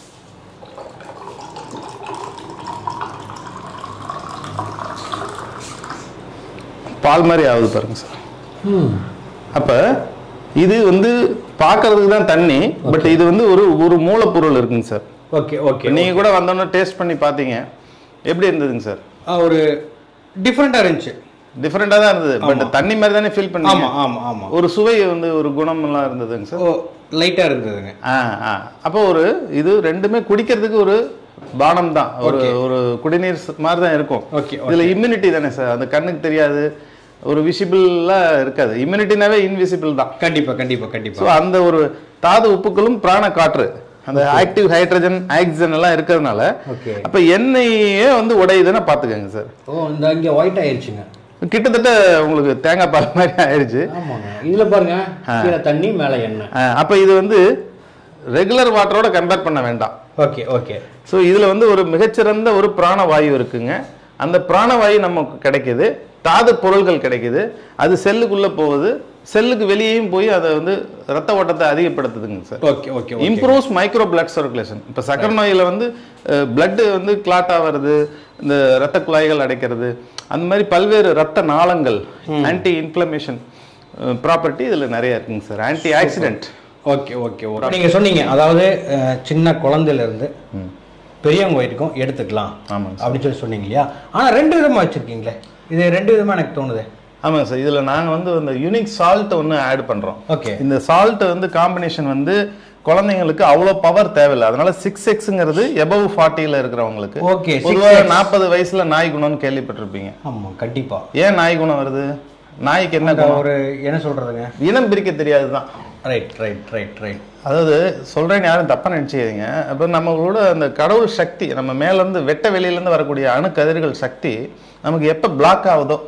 பால் மாதிரி ஆகுது பாருங்க சார் ம் அப்போ இது வந்து பார்க்கறதுக்கு தான் தண்ணி பட் இது வந்து ஒரு ஒரு மூலப்பொருள் இருக்குங்க சார் ஓகே ஓகே நீங்கள் கூட வந்தோன்னே டேஸ்ட் பண்ணி பார்த்தீங்க எப்படி இருந்ததுங்க சார் ஒரு டிஃப்ரெண்ட்டாக இருந்துச்சு டிஃப்ரெண்டாக தான் இருந்தது பட் தண்ணி மாதிரி தானே ஃபீல் பண்ணீங்க ஆமாம் ஆமாம் ஆமாம் ஒரு சுவை வந்து ஒரு குணமெல்லாம் இருந்ததுங்க சார் ஓ லைட்டாக இருந்ததுங்க ஆ ஆ அப்போ ஒரு இது ரெண்டுமே குடிக்கிறதுக்கு ஒரு பானம் தான் ஒரு ஒரு குடிநீர் ச- மாதிரி தான் இருக்கும் ஓகே இதுல இம்யூனிட்டி தானே சார் அந்த கண்ணுக்கு தெரியாது ஒரு விசிபிளாக இருக்காது இம்யூனிட்டினாவே இன்விசிபிள் தான் கண்டிப்பாக கண்டிப்பாக கண்டிப்பாக ஸோ அந்த ஒரு தாது உப்புக்களும் பிராண காற்று அந்த ஆக்டிவ் ஹைட்ரஜன் ஆக்சிஜன் எல்லாம் இருக்கிறதுனால ஓகே அப்ப எண்ணெயே வந்து உடையுதுன்னா பாத்துக்கோங்க சார் ஓ இந்த இங்கே ஒயிட் ஆயிடுச்சுங்க கிட்டத்தட்ட உங்களுக்கு தேங்காய் பால் மாதிரி ஆயிடுச்சு ஆமாங்க இதில் பாருங்க கீழே தண்ணி மேலே எண்ணெய் ஆ, அப்ப இது வந்து ரெகுலர் வாட்டரோட கம்பேர் பண்ண வேண்டாம் ஓகே ஓகே ஸோ இதுல வந்து ஒரு மிகச்சிறந்த ஒரு பிராணவாயு இருக்குங்க அந்த பிராணவாயு நமக்கு கிடைக்குது தாது பொருள்கள் கிடைக்குது அது செல்லுக்குள்ள போகுது செல்லுக்கு வெளியேயும் போய் அதை வந்து ரத்த ஓட்டத்தை அதிகப்படுத்துதுங்க sir okay okay improves micro blood circulation இப்போ சக்கரை நோயில் வந்து பிளட் வந்து கிளாட் ஆகிறது இந்த ரத்த குழாய்கள் அடைக்கிறது அந்த மாதிரி பல்வேறு ரத்த நாளங்கள் ஆன்டி இன்ஃப்ளமேஷன் ப்ராப்பர்ட்டி இதில் நிறைய இருக்குங்க sir antioxidant okay okay okay நீங்கள் சொன்னீங்க அதாவது அஹ், சின்ன குழந்தையிலேருந்து பெரியவங்க வரைக்கும் எடுத்துக்கலாம் ஆமாங்க அப்படின்னு சொல்லி சொன்னீங்க இல்லையா ஆனால் ரெண்டு விதமாக வச்சுருக்கீங்களே இது ரெண்டு விதமாக எனக்கு தோணுது ஆமாங்க சார் இதில் நாங்கள் வந்து இந்த யூனிக் சால்ட் ஒன்று ஆட் பண்ணுறோம் ஓகே இந்த சால்ட் வந்து காம்பினேஷன் வந்து குழந்தைங்களுக்கு அவ்வளோ பவர் தேவையில்லை அதனால சிக்ஸ் எக்ஸுங்கிறது எபவ் ஃபார்ட்டியில் இருக்கிறவங்களுக்கு Okay, 6X. பொதுவாக நாற்பது வயசுல நாய் குணம்னு கேள்விப்பட்டிருப்பீங்க ஆமாம் கண்டிப்பாக ஏன் நாய் குணம் வருது நாய்க்கு என்ன குணம் ஒரு என்ன சொல்கிறதுங்க இனம் பிரிக்க தெரியாது தான் ரைட் ரைட் ரைட் ரைட் அதாவது சொல்றேன்னு யாரும் தப்பா நினைச்சுக்காதீங்க அப்போ நம்மளோட அந்த கடவுள் சக்தி நம்ம மேல இருந்து வெட்ட வெளியில இருந்து வரக்கூடிய அணுக்கதிர்கள் சக்தி நமக்கு எப்போ பிளாக் ஆகுதோ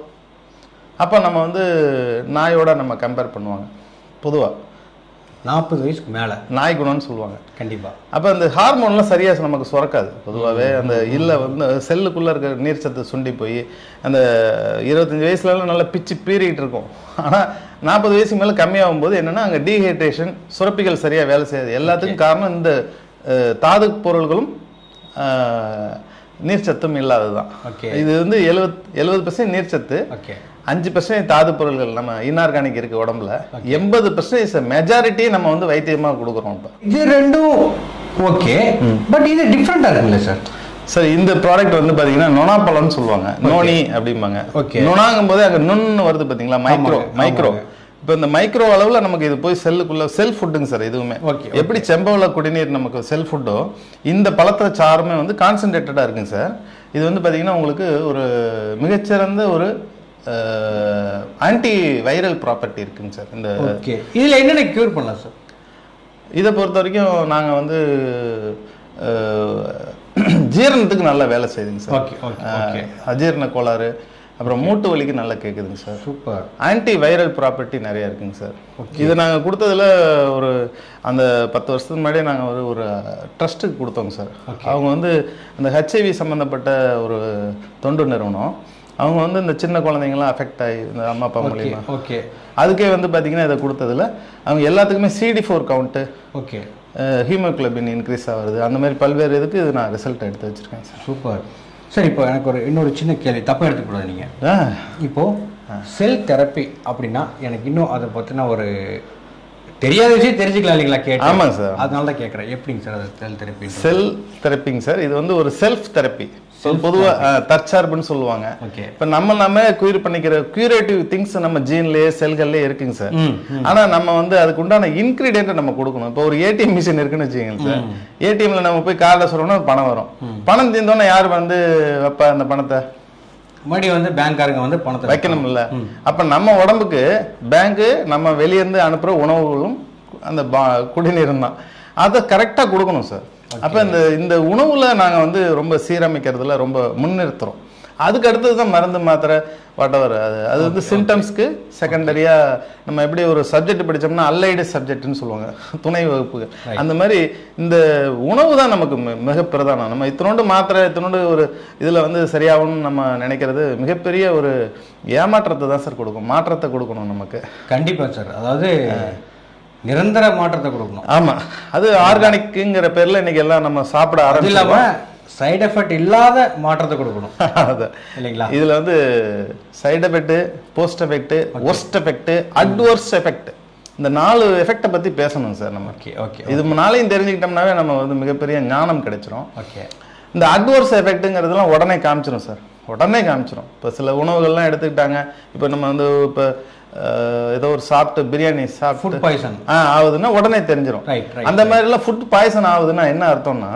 அப்போ நம்ம வந்து நாயோட நம்ம கம்பேர் பண்ணுவாங்க பொதுவா நாற்பது வயசுக்கு மேலே நாய் குணம்னு சொல்லுவாங்க கண்டிப்பாக அப்போ அந்த ஹார்மோன்லாம் சரியாக நமக்கு சுரக்காது பொதுவாகவே அந்த இல்லை வந்து செல்லுக்குள்ளே இருக்கிற நீர்ச்சத்து சுண்டி போய் அந்த இருபத்தஞ்சி வயசுலலாம் நல்லா பிச்சு பீறிக்கிட்டு இருக்கும் ஆனால் நாற்பது வயசுக்கு மேலே கம்மியாகும் போது என்னென்னா அங்கே டீஹைட்ரேஷன் சுரப்பிகள் சரியாக வேலை செய்யாது எல்லாத்துக்கும் காரணம் இந்த அஹ், தாது பொருள்களும் அஹ், நீர்ச்சத்தும் இல்லாததுதான் Okay. இது வந்து எழுபத் எழுபது பர்சன்ட் நீர்ச்சத்து ஓகே அஞ்சு பர்சன்ட் தாது பொருள்கள் நம்ம இன்ஆர்கானிக் இருக்கு உடம்புல எண்பது பர்சன்ட் மெஜாரிட்டியை நம்ம வந்து வைத்தியமாக கொடுக்குறோம் இப்போ இது ரெண்டும் ஓகே பட் இது டிஃப்ரெண்ட்டாக இருக்குல்ல சார் சார் இந்த ப்ராடக்ட் வந்து பாத்தீங்கன்னா நொனாப்பழம்னு சொல்லுவாங்க நோனி அப்படிம்பாங்க Okay. நொனாங்கும் போது அங்க நுண்ணு வருது பாத்தீங்களா மைக்ரோ ஆமாங்க, மைக்ரோ ஆமாங்க. இப்போ இந்த மைக்ரோ அளவுல நமக்கு இது போய் செல்லுக்குள்ள செல் ஃபுட்டுங்க சார் இதுவுமே Okay, எப்படி செம்பவள குடிநீர் நமக்கு செல் ஃபுட்டோ இந்த பழத்த சாருமே வந்து கான்சென்ட்ரேட்டடா இருக்குங்க சார் இது வந்து பாத்தீங்கன்னா உங்களுக்கு ஒரு மிகச்சிறந்த ஒரு ஆன்டி வைரல் ப்ராப்பர்ட்டி இருக்குங்க சார் இந்த ஓகே இதில் என்னென்ன க்யூர் பண்ணலாம் சார் இதை பொறுத்த வரைக்கும் நாங்கள் வந்து அஹ், ஜீரணத்துக்கு நல்லா வேலை செய்யுதுங்க சார் ஓகே ஓகே ஓகே அஜீரண கோளாறு அப்புறம் மூட்டு வலிக்கு நல்லா கேட்குதுங்க sir super antiviral property நிறைய இருக்குங்க சார் இது நாங்கள் கொடுத்ததுல ஒரு அந்த பத்து வருஷத்துக்கு முன்னாடியே நாங்கள் ஒரு ஒரு ட்ரஸ்ட்டுக்கு கொடுத்தோங்க சார் அவங்க வந்து அந்த ஹெச்ஐவி சம்மந்தப்பட்ட ஒரு தொண்டு நிறுவனம் அவங்க வந்து இந்த சின்ன குழந்தைங்கலாம் அஃபெக்ட் ஆகி இந்த அம்மா அப்பா ஓகே மூலியமா ஓகே அதுக்கே வந்து பார்த்தீங்கன்னா இதை கொடுத்ததுல அவங்க எல்லாத்துக்குமே CD four count okay haemoglobin increase ஆகுது அந்த மாதிரி பல்வேறு இதுக்கு இது நான் ரிசல்ட் எடுத்து வச்சிருக்கேன் சார் சூப்பர் சரி இப்போ எனக்கு ஒரு இன்னொரு சின்ன கேள்வி தப்பாக எடுத்துக்கூடாது நீங்கள் ஆ இப்போ செல் தெரப்பி அப்படின்னா எனக்கு இன்னும் அதை பற்றின ஒரு தெரியாத விஷயம் தெரிஞ்சுக்கலாம் இல்லைங்களா கேட்டு ஆமாங்க சார். அதனால தான் கேட்குறேன் எப்படிங்க சார் அது செல் தெரப்பி செல் தெரப்பிங்க சார் இது வந்து ஒரு செல்ஃப் தெரப்பி பொதுவாக தற்சார்புன்னு சொல்லுவாங்க ஓகே இப்போ நம்ம நம்ம குயிர் பண்ணிக்கிற கியூரேட்டிவ் திங்ஸ் நம்ம ஜீன்லயே செல்கள்லயே இருக்குங்க சார் ம் ஆனா நம்ம வந்து அதுக்கு உண்டான இன்கிரீடியன்ட்டை நம்ம கொடுக்கணும் இப்போ ஒரு ஏடிஎம் மிஷின் இருக்குன்னு வச்சுக்கோங்க சார் ஏடிஎம்ல நம்ம போய் கார்டில் சொல்றோம்னா பணம் வரும் பணம் தீர்ந்தோன்னே யார் வந்து வைப்பா அந்த பணத்தை மறுபடியும் வந்து பேங்க்காரங்க வந்து பணத்தை வைக்கணும்ல அப்ப நம்ம உடம்புக்கு பேங்க்கு நம்ம வெளியேருந்து அனுப்புற உணவுகளும் அந்த பா- குடிநீரும் தான் அதை கரெக்டா கொடுக்கணும் சார் அப்ப இந்த இந்த உணவுல நாங்க வந்து ரொம்ப சீரமைக்கிறதுல ரொம்ப முன்னிறுத்துறோம் அதுக்கு அடுத்தது தான் மருந்து மாத்திரை வாட்டவர் அது அது வந்து சிம்டம்ஸ்க்கு செகண்டரியா நம்ம எப்படி ஒரு சப்ஜெக்ட் படிச்சோம்னா அல்லைடு சப்ஜெக்ட்னு சொல்லுவாங்க துணை வகுப்பு அந்த மாதிரி இந்த உணவு தான் நமக்கு மி- மிக பிரதானம் நம்ம இத்தனோண்டு மாத்திரை இத்தனோண்டு ஒரு இதுல வந்து சரியாகணும்னு நம்ம நினைக்கிறது மிகப்பெரிய ஒரு ஏமாற்றத்தை தான் சார் கொடுக்கும் மாற்றத்தை கொடுக்கணும் நமக்கு கண்டிப்பாக சார் அதாவது நிரந்தர மாற்றத்தை கொடுக்கணும் ஆமா அது ஆர்கானிக்குங்கிற பேர்ல இன்னைக்கு எல்லாம் நம்ம சாப்பிட அது ஆரம்பிச்சிடலாம் இல்லாமல் சைடு எஃபெக்ட் இல்லாத மாற்றத்தை கொடுக்கணும் அதான். இல்லைங்களா இதுல வந்து சைடு எஃபெக்ட் போஸ்ட் எஃபெக்ட் ஒஸ்ட் எஃபெக்ட் அட்வர்ஸ் எஃபெக்ட் இந்த நாலு எஃபெக்ட்டை பத்தி பேசணும் சார் நம்ம ஓகே ஓகே இது நாளையும் தெரிஞ்சுக்கிட்டோம்னாவே நம்ம வந்து மிகப்பெரிய ஞானம் கிடைச்சிரும் ஓகே இந்த அட்வர்ஸ் எஃபெக்ட்டுங்கிறதுலாம் உடனே காமிச்சிரும் சார் உடனே காமிச்சிரும் இப்போ சில உணவுகள்லாம் எடுத்துக்கிட்டாங்க இப்போ நம்ம வந்து இப்போ அஹ், ஏதோ ஒரு சாப்பிட்டு பிரியாணி ஃபுட் சாப்பிட்டு பாய்சன் ஆ ஆகுதுன்னா உடனே தெரிஞ்சிரும் ரைட் ரைட் அந்த மாதிரிலாம் ஃபுட் பாய்சன் ஆகுதுன்னா என்ன அர்த்தம்னா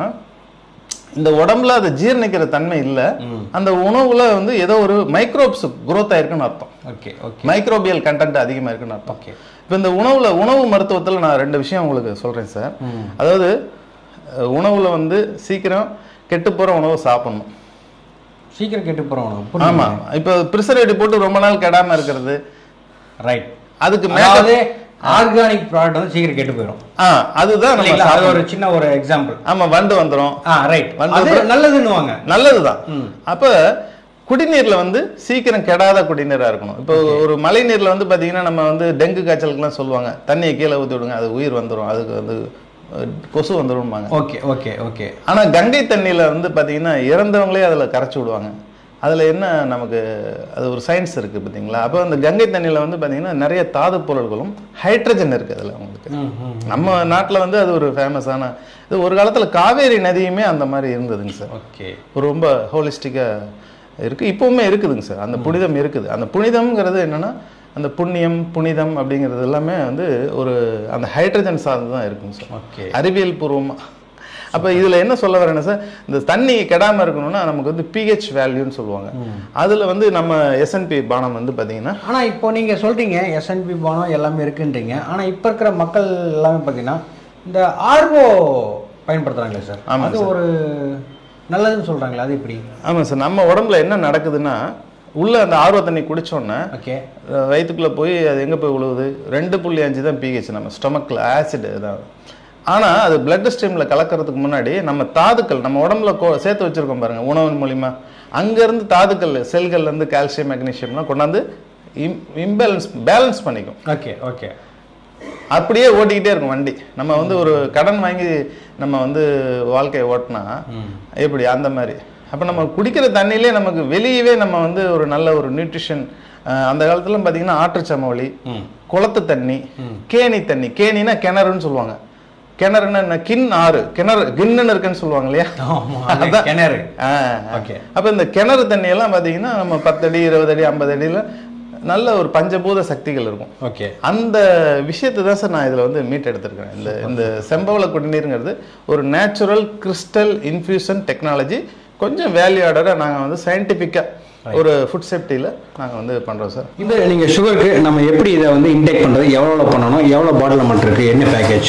இந்த உடம்புல அது ஜீரணிக்கிற தன்மை இல்லை அந்த உணவுல வந்து ஏதோ ஒரு மைக்ரோப்ஸ் growth ஆயிருக்குன்னு அர்த்தம் ஓகே ஓகே மைக்ரோபியல் கண்டென்ட் அதிகமா இருக்குன்னு அர்த்தம் ஓகே இப்போ இந்த உணவுல உணவு மருத்துவத்துல நான் ரெண்டு விஷயம் உங்களுக்கு சொல்றேன் சார் அதாவது அஹ், உணவுல வந்து சீக்கிரம் கெட்டு போற உணவை சாப்பிடணும் சீக்கிரம் கெட்டு போகிறோம் ஆமா இப்போ ப்ரிசர்வேட்டிவ் போட்டு ரொம்ப நாள் கெடாம இருக்கிறது ரைட் அதுக்கு மேல அதாவது ஆர்கானிக் ப்ராடக்ட் வந்து சீக்கிரம் கெட்டு போயிடும் ஆ அதுதான் நம்ம இல்லைங்களா அது சாப்பிடணும். ஒரு சின்ன ஒரு எக்ஸாம்பிள் ஆமா வண்டு வந்துரும் ஆ ரைட் வந்து அது அப்புறம் நல்லதுன்னுவாங்க நல்லதுதான் அப்ப குடிநீர்ல வந்து சீக்கிரம் கெடாத குடிநீரா இருக்கணும் இப்போ ஒரு மழை நீர்ல வந்து பாத்தீங்கன்னா நம்ம வந்து டெங்கு காய்ச்சலுக்குலாம் சொல்லுவாங்க தண்ணியை கீழே ஊத்தி விடுங்க அது உயிர் வந்துரும் அதுக்கு வந்து அஹ், கொசு வந்துரும்பாங்க ஓகே ஓகே ஓகே ஆனா கங்கை தண்ணியில வந்து பாத்தீங்கன்னா இறந்தவங்களே அதுல கரைச்சி விடுவாங்க அதுல என்ன நமக்கு அது ஒரு சயின்ஸ் இருக்கு பாத்தீங்களா அப்போ அந்த கங்கை தண்ணியில வந்து பாத்தீங்கன்னா நிறைய தாது பொருள்களும் ஹைட்ரஜன் இருக்கு அதுல உங்களுக்கு நம்ம நாட்டுல வந்து அது ஒரு ஃபேமஸான இது ஒரு காலத்துல காவேரி நதியுமே அந்த மாதிரி இருந்ததுங்க சார் ஓகே ஒரு ரொம்ப ஹோலிஸ்டிக்கா இருக்கு இப்பவுமே இருக்குதுங்க சார் அந்த புனிதம் இருக்குது அந்த புனிதம்ங்கிறது என்னன்னா அந்த புண்ணியம் புனிதம் அப்படிங்கிறது எல்லாமே வந்து ஒரு அந்த ஹைட்ரஜன் சார்ந்து தான் இருக்குங்க சார் ஓகே அறிவியல் பூர்வமா அப்ப இதுல என்ன சொல்ல வரேன்னா சார் இந்த தண்ணி கெடாம இருக்கணும்னா நமக்கு வந்து பிஹெச் வேல்யூன்னு சொல்லுவாங்க அதுல வந்து நம்ம எஸ்என்பி பானம் வந்து பாத்தீங்கன்னா ஆனா இப்போ நீங்க சொல்றீங்க எஸ்என்பி பானம் எல்லாமே இருக்குன்றீங்க ஆனா இப்போ இருக்கிற மக்கள் எல்லாமே பார்த்தீங்கன்னா இந்த ஆர்ஓ பயன்படுத்துறாங்களே சார் ஆமாங்க அது ஒரு நல்லதுன்னு சொல்றாங்களே அது எப்படி ஆமா சார் நம்ம உடம்புல என்ன நடக்குதுன்னா உள்ள அந்த ஆர்வ தண்ணி குடிச்சோன்னே ஓகே அஹ் வயித்துக்குள்ள போய் அது எங்க போய் விழுவுது ரெண்டு புள்ளி அஞ்சு தான் பிஹெச் நம்ம ஸ்டொமக்கில் ஆசிட் தான் ஆனா அது பிளட் ஸ்ட்ரீம்ல கலக்கிறதுக்கு முன்னாடி நம்ம தாதுக்கள் நம்ம உடம்புல கோ- சேர்த்து வச்சிருக்கோம் பாருங்க உணவின் மூலியமா அங்கிருந்து தாதுக்கள் செல்கள்ல இருந்து கால்சியம் மெக்னீசியம்லாம் கொண்டாந்து இம்பேலன்ஸ் பேலன்ஸ் பண்ணிக்கும் ஓகே ஓகே அப்படியே ஓட்டிக்கிட்டே இருக்கும் வண்டி நம்ம வந்து ஒரு கடன் வாங்கி நம்ம வந்து வாழ்க்கையை ஓட்டினா எப்படி அந்த மாதிரி அப்போ நம்ம குடிக்கிற தண்ணியிலே நமக்கு வெளியவே நம்ம வந்து ஒரு நல்ல ஒரு நியூட்ரிஷன் அந்த காலத்துல பார்த்தீங்கன்னா ஆற்றுச்சமவெளி குளத்து தண்ணி கேணி தண்ணி கேணினா கிணறுன்னு சொல்லுவாங்க கிணறுன்னா என்ன கிண் ஆறு கிணறு கிண்ணுன்னு இருக்குன்னு சொல்லுவாங்க இல்லையா ஆமா அது அதான். கிணறு ஆ, Okay. அப்ப இந்த கிணறு தண்ணி எல்லாம் பாத்தீங்கன்னா நம்ம பத்து அடி இருபது அடி ஐம்பது அடியில நல்ல ஒரு பஞ்சபூத சக்திகள் இருக்கும் ஓகே அந்த விஷயத்தை தான் சார் நான் இதில் வந்து மீட் எடுத்திருக்கிறேன் இந்த இந்த செம்பவள குடிநீருங்கிறது ஒரு நேச்சுரல் கிறிஸ்டல் இன்ஃபியூஷன் டெக்னாலஜி கொஞ்சம் வேல்யூ ஆர்டராக நாங்கள் வந்து சயின்டிஃபிக்காக ஒரு ஃபுட் சேஃப்டியில் நாங்கள் வந்து பண்ணுறோம் சார் இது நீங்கள் சுகருக்கு நம்ம எப்படி இதை வந்து இன்டேக் பண்ணுறது எவ்வளோ பண்ணணும் எவ்வளோ பாட்டில் மட்டும் இருக்குது என்ன பேக்கேஜ்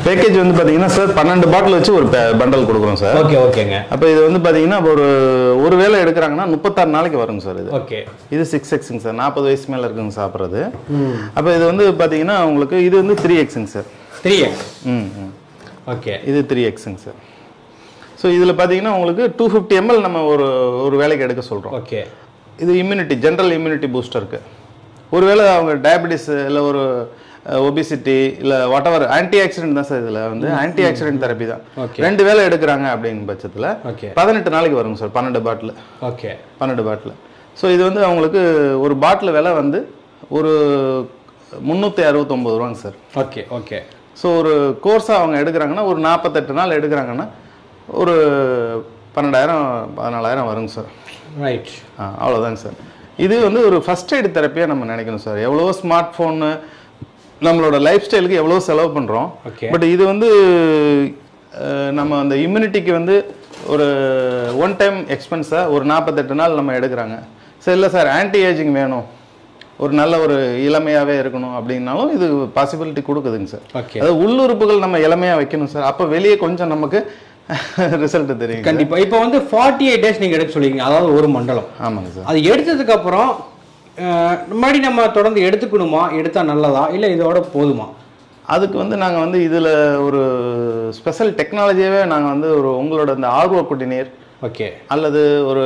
பேக்கேஜ் வந்து பார்த்தீங்கன்னா சார் பன்னெண்டு பாட்டில் வச்சு ஒரு பண்டல் கொடுக்குறோம் சார் ஓகே ஓகேங்க அப்போ இது வந்து பார்த்தீங்கன்னா ஒரு ஒரு வேளை எடுக்கிறாங்கன்னா முப்பத்தாறு நாளைக்கு வருங்க சார் இது ஓகே இது சிக்ஸ் எக்ஸுங்க சார் நாற்பது வயசு மேலே இருக்குங்க சாப்பிட்றது அப்போ இது வந்து பார்த்தீங்கன்னா உங்களுக்கு இது வந்து த்ரீ எக்ஸுங்க சார் த்ரீ எக்ஸ் ம் ம் ஓகே இது த்ரீ எக்ஸுங்க சார் ஸோ இதில் பார்த்தீங்கன்னா உங்களுக்கு டூ ஃபிஃப்டி எம்எல் நம்ம ஒரு ஒரு வேலைக்கு எடுக்க சொல்கிறோம் ஓகே இது இம்யூனிட்டி ஜென்ரல் இம்யூனிட்டி பூஸ்டருக்கு ஒருவேளை அவங்க டயபெட்டிஸ் இல்லை ஒரு ஒபிசிட்டி இல்லை வாட் எவர் ஆன்டி ஆக்சிடென்ட் தான் சார் இதில் வந்து ஆன்டி ஆக்சிடென்ட் தெரப்பி தான் Okay. ரெண்டு வேளை எடுக்கிறாங்க அப்படிங்கிற பட்சத்தில் Okay. பதினெட்டு நாளைக்கு வருங்க சார் பன்னெண்டு பாட்டில் ஓகே பன்னெண்டு பாட்டில் ஸோ இது வந்து அவங்களுக்கு ஒரு பாட்டில் விலை வந்து ஒரு முந்நூற்றி அறுபத்தொம்பது ரூபாங்க சார் ஓகே ஓகே ஸோ ஒரு கோர்ஸாக அவங்க எடுக்கிறாங்கன்னா ஒரு நாற்பத்தெட்டு நாள் எடுக்கிறாங்கன்னா ஒரு பன்னெண்டாயிரம் பதினாலாயிரம் வருங்க சார் ரைட் ஆ அவ்வளோதாங்க சார் இது வந்து ஒரு ஃபர்ஸ்ட் எய்டு தெரப்பியாக நம்ம நினைக்கணும் சார் எவ்வளோ ஸ்மார்ட் ஃபோனு நம்மளோட லைஃப் ஸ்டைலுக்கு எவ்வளோ செலவு பண்ணுறோம் Okay. பட் இது வந்து அஹ், நம்ம அந்த இம்யூனிட்டிக்கு வந்து ஒரு ஒன் டைம் எக்ஸ்பென்ஸாக ஒரு நாற்பத்தெட்டு நாள் நம்ம எடுக்கிறாங்க சார் இல்லை சார் ஆன்டி ஏஜிங் வேணும் ஒரு நல்ல ஒரு இளமையாகவே இருக்கணும் அப்படின்னாலும் இது பாசிபிலிட்டி கொடுக்குதுங்க சார் ஓகே அதாவது உள்ளுறுப்புகள் நம்ம இளமையாக வைக்கணும் சார் அப்போ வெளியே கொஞ்சம் நமக்கு ரிசல்ட் தெரியும் கண்டிப்பா இப்போ வந்து ஃபார்ட்டி எயிட் டேஸ் நீங்க எடுக்க சொல்லிருக்கீங்க அதாவது ஒரு மண்டலம் ஆமாங்க சார் அது எடுத்ததுக்கு அப்புறம் அஹ், மறுபடியும் நம்ம தொடர்ந்து எடுத்துக்கணுமா எடுத்தா நல்லதா இல்ல இதோட போதுமா அதுக்கு வந்து நாங்கள் வந்து இதில் ஒரு ஸ்பெஷல் டெக்னாலஜியாகவே நாங்கள் வந்து ஒரு உங்களோட இந்த ஆர்வ குடிநீர் ஓகே அல்லது ஒரு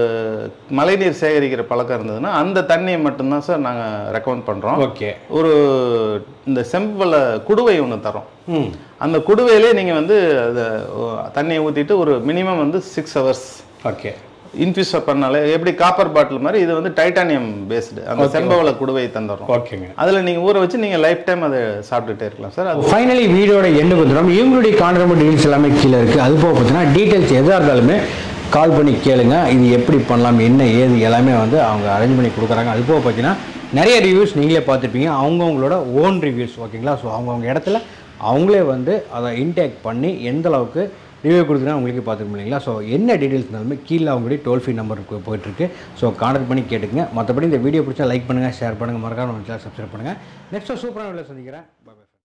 மழைநீர் சேகரிக்கிற பழக்கம் இருந்ததுன்னா அந்த தண்ணியை மட்டும்தான் சார் நாங்கள் ரெக்கமெண்ட் பண்ணுறோம் ஓகே ஒரு இந்த செம்பல குடுவை ஒன்று தரோம் ம் அந்த குடுவையிலே நீங்கள் வந்து அதை தண்ணியை ஊற்றிட்டு ஒரு மினிமம் வந்து சிக்ஸ் ஹவர்ஸ் ஓகே இன்ஃபியூஸ் பண்ணாலே எப்படி காப்பர் பாட்டில் மாதிரி இது வந்து டைட்டானியம் பேஸ்டு அந்த செம்பவள குடுவை தந்துடுறோம் ஓகேங்க அதில் நீங்கள் ஊற வச்சு நீங்கள் லைஃப் டைம் அதை சாப்பிட்டுட்டே இருக்கலாம் சார் அது ஃபைனலி வீடியோட எண்டு வந்துடும் இவங்களுடைய கான்ட்ரபிள் டீல்ஸ் எல்லாமே கீழே இருக்குது அது போக பார்த்தீங்கன்னா டீட்டெயில்ஸ் எதாக இருந்தாலுமே கால் பண்ணி கேளுங்க இது எப்படி பண்ணலாம் என்ன ஏது எல்லாமே வந்து அவங்க அரேஞ்ச் பண்ணி கொடுக்குறாங்க அது போக பார்த்தீங்கன்னா நிறைய ரிவ்யூஸ் நீங்களே பார்த்துருப்பீங்க அவங்கவுங்களோட ஓன் ரிவ்யூஸ் ஓகேங்களா ஸோ அவங்கவுங்க இடத்துல அவங்களே வந்து அதை இன்டேக் பண்ணி எந்த அளவுக்கு ரிவ்யூ கொடுக்குறேன் உங்களுக்கு பார்த்துக்க இல்லைங்களா ஸோ என்ன டீட்டெயில்ஸ் இருந்தாலுமே கீழே அவங்களுடைய டோல் ஃப்ரீ நம்பருக்கு போயிட்டுருக்கு ஸோ கான்டாக்ட் பண்ணி கேட்டுங்க மற்றபடி இந்த வீடியோ பிடிச்சா லைக் பண்ணுங்கள் ஷேர் பண்ணுங்கள் மறக்காம நம்ம சேனல் சப்ஸ்கிரைப் பண்ணுங்கள் நெக்ஸ்ட்டு சூப்பரான வீடியோ சந்திக்கிறேன் Bye bye.